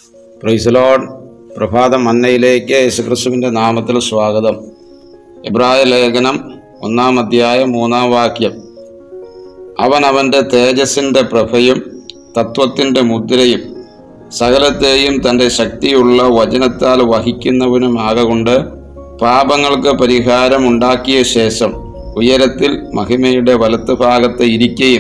പ്രൈസലോൺ പ്രഭാതം മന്നയിലേക്ക് യേശുക്രിസ്തുവിൻ്റെ നാമത്തിൽ സ്വാഗതം എബ്രായ ലേഖനം ഒന്നാം അധ്യായം മൂന്നാം വാക്യം അവൻ അവൻ്റെ തേജസ്സിൻ്റെ പ്രഭയും തത്വത്തിൻ്റെ മുദ്രയും സകലത്തെയും തൻ്റെ ശക്തിയുള്ള വചനത്താൽ വഹിക്കുന്നവനുമാകൊണ്ട് പാപങ്ങൾക്ക് പരിഹാരം ഉണ്ടാക്കിയ ശേഷം ഉയരത്തിൽ മഹിമയുടെ വലത്ത് ഭാഗത്ത് ഇരിക്കുകയും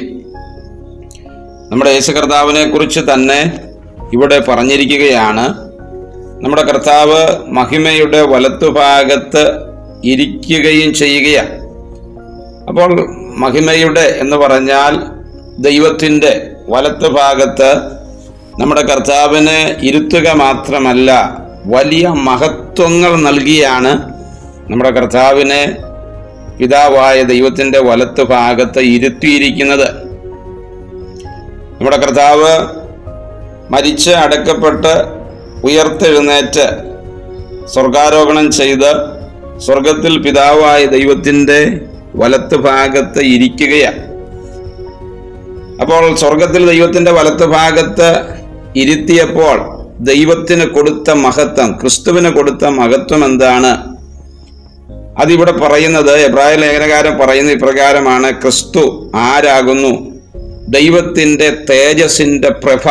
നമ്മുടെ യേശു കർത്താവിനെ കുറിച്ച് തന്നെ ഇവിടെ പറഞ്ഞിരിക്കുകയാണ് നമ്മുടെ കർത്താവ് മഹിമയുടെ വലത്തുഭാഗത്ത് ഇരിക്കുകയും ചെയ്യുകയാണ് അപ്പോൾ മഹിമയുടെ എന്ന് പറഞ്ഞാൽ ദൈവത്തിൻ്റെ വലത്ത് ഭാഗത്ത് നമ്മുടെ കർത്താവിന് ഇരുത്തുക മാത്രമല്ല വലിയ മഹത്വങ്ങൾ നൽകിയാണ് നമ്മുടെ കർത്താവിനെ പിതാവായ ദൈവത്തിൻ്റെ വലത്ത് ഭാഗത്ത് ഇരുത്തിയിരിക്കുന്നത് നമ്മുടെ കർത്താവ് മരിച്ച് അടക്കപ്പെട്ട് ഉയർത്തെഴുന്നേറ്റ് സ്വർഗാരോഹണം ചെയ്ത് സ്വർഗത്തിൽ പിതാവായ ദൈവത്തിൻ്റെ വലത്ത് ഭാഗത്ത് ഇരിക്കുകയാണ് അപ്പോൾ സ്വർഗത്തിൽ ദൈവത്തിൻ്റെ വലത്ത് ഭാഗത്ത് ഇരുത്തിയപ്പോൾ ദൈവത്തിന് കൊടുത്ത മഹത്വം ക്രിസ്തുവിന് കൊടുത്ത മഹത്വം എന്താണ് അതിവിടെ പറയുന്നത് എബ്രായ ലേഖനകാരൻ പറയുന്ന ഇപ്രകാരമാണ് ക്രിസ്തു ആരാകുന്നു ദൈവത്തിൻ്റെ തേജസ്സിൻ്റെ പ്രഭ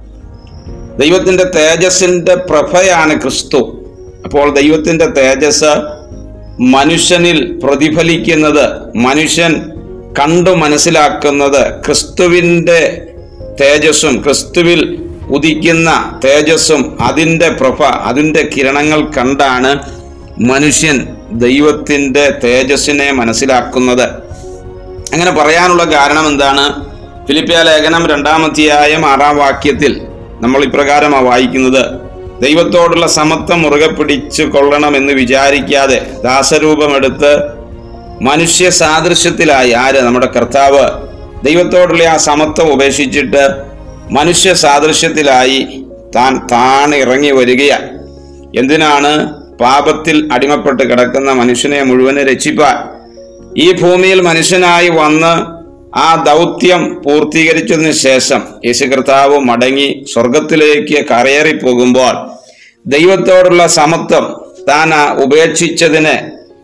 ദൈവത്തിൻ്റെ തേജസ്സിൻ്റെ പ്രഭയാണ് ക്രിസ്തു അപ്പോൾ ദൈവത്തിൻ്റെ തേജസ് മനുഷ്യനിൽ പ്രതിഫലിക്കുന്നത് മനുഷ്യൻ കണ്ടു മനസ്സിലാക്കുന്നത് ക്രിസ്തുവിൻ്റെ തേജസ്സും ക്രിസ്തുവിൽ ഉദിക്കുന്ന തേജസ്സും അതിൻ്റെ പ്രഭ അതിൻ്റെ കിരണങ്ങൾ കണ്ടാണ് മനുഷ്യൻ ദൈവത്തിൻ്റെ തേജസ്സിനെ മനസ്സിലാക്കുന്നത് അങ്ങനെ പറയാനുള്ള കാരണം എന്താണ് ഫിലിപ്പിയ ലേഖനം രണ്ടാമധ്യായം ആറാം വാക്യത്തിൽ നമ്മൾ ഇപ്രകാരമാണ് വായിക്കുന്നത് ദൈവത്തോടുള്ള സമത്വം മുറുകെ പിടിച്ചു കൊള്ളണമെന്ന് വിചാരിക്കാതെ ദാസരൂപമെടുത്ത് മനുഷ്യ സാദൃശ്യത്തിലായി ആര് നമ്മുടെ കർത്താവ് ദൈവത്തോടുള്ള ആ സമത്വം ഉപേക്ഷിച്ചിട്ട് മനുഷ്യ സാദൃശ്യത്തിലായി താൻ താൻ ഇറങ്ങി വരികയാണ് എന്തിനാണ് പാപത്തിൽ അടിമപ്പെട്ട് കിടക്കുന്ന മനുഷ്യനെ മുഴുവനെ രക്ഷിപ്പാൻ ഈ ഭൂമിയിൽ മനുഷ്യനായി വന്ന് ആ ദൗത്യം പൂർത്തീകരിച്ചതിന് ശേഷം യേശു കർത്താവ് മടങ്ങി സ്വർഗത്തിലേക്ക് കരയേറി പോകുമ്പോൾ ദൈവത്തോടുള്ള സമത്വം താൻ ആ ഉപേക്ഷിച്ചതിന്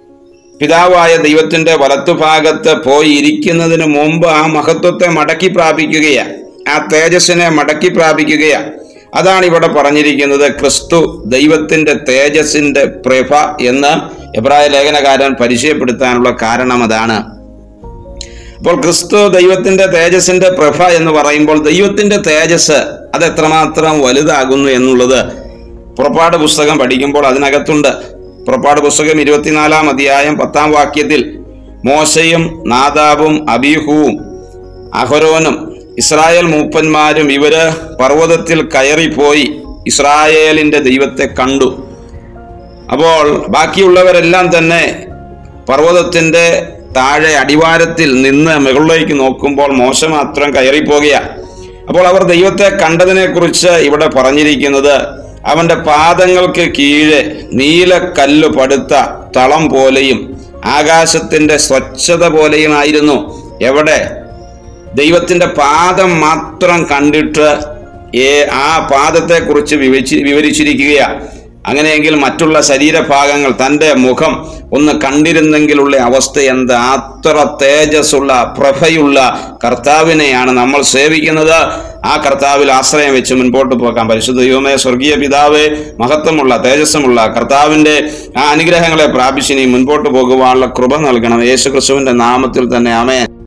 പിതാവായ ദൈവത്തിന്റെ വലത്തുഭാഗത്ത് പോയി ഇരിക്കുന്നതിന് മുമ്പ് ആ മഹത്വത്തെ മടക്കി പ്രാപിക്കുകയാണ് ആ തേജസ്സിനെ മടക്കി പ്രാപിക്കുകയാണ് അതാണ് ഇവിടെ പറഞ്ഞിരിക്കുന്നത് ക്രിസ്തു ദൈവത്തിന്റെ തേജസ്സിന്റെ പ്രഭ എന്ന് എബ്രായ ലേഖനകാരൻ പരിചയപ്പെടുത്താനുള്ള കാരണം അതാണ് അപ്പോൾ ക്രിസ്തു ദൈവത്തിന്റെ തേജസ്സിന്റെ പ്രഭ എന്ന് പറയുമ്പോൾ ദൈവത്തിന്റെ തേജസ് അത് എത്രമാത്രം വലുതാകുന്നു എന്നുള്ളത് പുറപ്പാട് പുസ്തകം പഠിക്കുമ്പോൾ അതിനകത്തുണ്ട് പുറപ്പാട് പുസ്തകം ഇരുപത്തിനാലാം അധ്യായം പത്താം വാക്യത്തിൽ മോശയും നാദാബും അബീഹുവും അഹരോനും ഇസ്രായേൽ മൂപ്പന്മാരും ഇവര് പർവ്വതത്തിൽ കയറിപ്പോയി ഇസ്രായേലിന്റെ ദൈവത്തെ കണ്ടു അപ്പോൾ ബാക്കിയുള്ളവരെല്ലാം തന്നെ പർവ്വതത്തിന്റെ താഴെ അടിവാരത്തിൽ നിന്ന് മുകളിലേക്ക് നോക്കുമ്പോൾ മോശ മാത്രം കയറിപ്പോകുകയാണ് അപ്പോൾ അവർ ദൈവത്തെ കണ്ടതിനെ കുറിച്ച് ഇവിടെ പറഞ്ഞിരിക്കുന്നത് അവന്റെ പാദങ്ങൾക്ക് കീഴെ നീലക്കല്ല് പടുത്ത തളം പോലെയും ആകാശത്തിന്റെ സ്വച്ഛത പോലെയുമായിരുന്നു എവിടെ ദൈവത്തിന്റെ പാദം മാത്രം കണ്ടിട്ട് ഏ ആ പാദത്തെക്കുറിച്ച് വിവരിച്ച് വിവരിച്ചിരിക്കുകയാണ് അങ്ങനെയെങ്കിൽ മറ്റുള്ള ശരീരഭാഗങ്ങൾ തൻ്റെ മുഖം ഒന്ന് കണ്ടിരുന്നെങ്കിലുള്ള അവസ്ഥ എന്ത് അത്ര തേജസ്സുള്ള പ്രഭയുള്ള കർത്താവിനെയാണ് നമ്മൾ സേവിക്കുന്നത് ആ കർത്താവിൽ ആശ്രയം വെച്ച് മുൻപോട്ട് പോകാം പരിശുദ്ധ ദൈവമേ സ്വർഗീയ പിതാവേ മഹത്വമുള്ള തേജസ്സുമുള്ള കർത്താവിൻ്റെ ആ അനുഗ്രഹങ്ങളെ പ്രാപിച്ചിനി മുൻപോട്ട് പോകുവാനുള്ള കൃപ നൽകണം യേശു ക്രിസ്തുവിൻ്റെ നാമത്തിൽ തന്നെ ആമേൻ